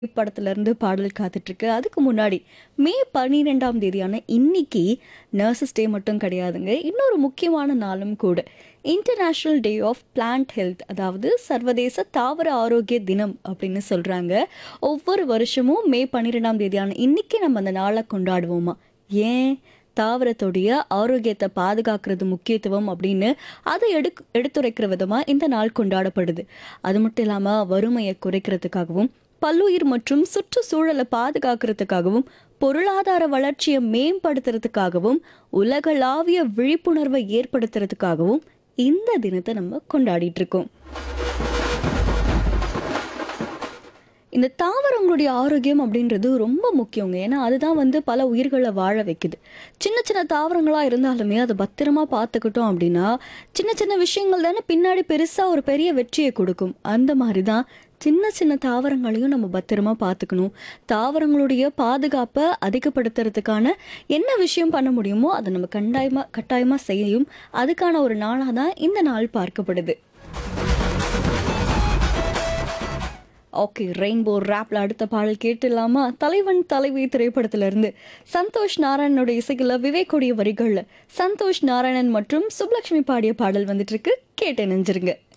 படத்துல இருந்து பாடல் காத்துட்டு இருக்கு அதுக்கு முன்னாடி மே பன்னிரெண்டாம் தேதியான இன்னைக்கு நர்சஸ் டே மட்டும் கிடையாதுங்க இன்னொரு முக்கியமான நாளும் கூட international day of plant health அதாவது சர்வதேச தாவர ஆரோக்கிய தினம் அப்படின்னு சொல்றாங்க ஒவ்வொரு வருஷமும் மே பன்னிரெண்டாம் தேதியான இன்னைக்கு நம்ம அந்த நாளை கொண்டாடுவோமா ஏன் தாவரத்துடைய ஆரோக்கியத்தை பாதுகாக்கிறது முக்கியத்துவம் அப்படின்னு அதை எடு எடுத்துரைக்கிற விதமாக இந்த நாள் கொண்டாடப்படுது அது மட்டும் இல்லாமல் வறுமையை குறைக்கிறதுக்காகவும் பல்லுயிர் மற்றும் சுற்றுச்சூழலை பாதுகாக்கிறதுக்காகவும் பொருளாதார வளர்ச்சியை மேம்படுத்துறதுக்காகவும் உலகளாவிய விழிப்புணர்வை ஏற்படுத்துறதுக்காகவும் இந்த தினத்தை நம்ம கொண்டாடிட்டு இருக்கோம் இந்த தாவரங்களுடைய ஆரோக்கியம் அப்படின்றது ரொம்ப முக்கியங்க ஏன்னா அதுதான் வந்து பல உயிர்களை வாழ வைக்குது சின்ன சின்ன தாவரங்களாக இருந்தாலுமே அதை பத்திரமா பார்த்துக்கிட்டோம் அப்படின்னா சின்ன சின்ன விஷயங்கள் தானே பின்னாடி பெருசாக ஒரு பெரிய வெற்றியை கொடுக்கும் அந்த மாதிரி தான் சின்ன சின்ன தாவரங்களையும் நம்ம பத்திரமா பார்த்துக்கணும் தாவரங்களுடைய பாதுகாப்பை அதிகப்படுத்துறதுக்கான என்ன விஷயம் பண்ண முடியுமோ அதை நம்ம கண்டாயமாக கட்டாயமாக செய்யும் அதுக்கான ஒரு நாளாக தான் இந்த நாள் பார்க்கப்படுது ஓகே ரெயின்போ ரேப்ல அடுத்த பாடல் கேட்டுலாமா தலைவன் தலைவி திரைப்படத்துல இருந்து சந்தோஷ் நாராயணனோட இசைக்குள்ள விவேக்குடைய வரிகள்ல சந்தோஷ் நாராயணன் மற்றும் சுப்லக்ஷ்மி பாடிய பாடல் வந்துட்டு இருக்கு கேட்டு நெஞ்சிருங்க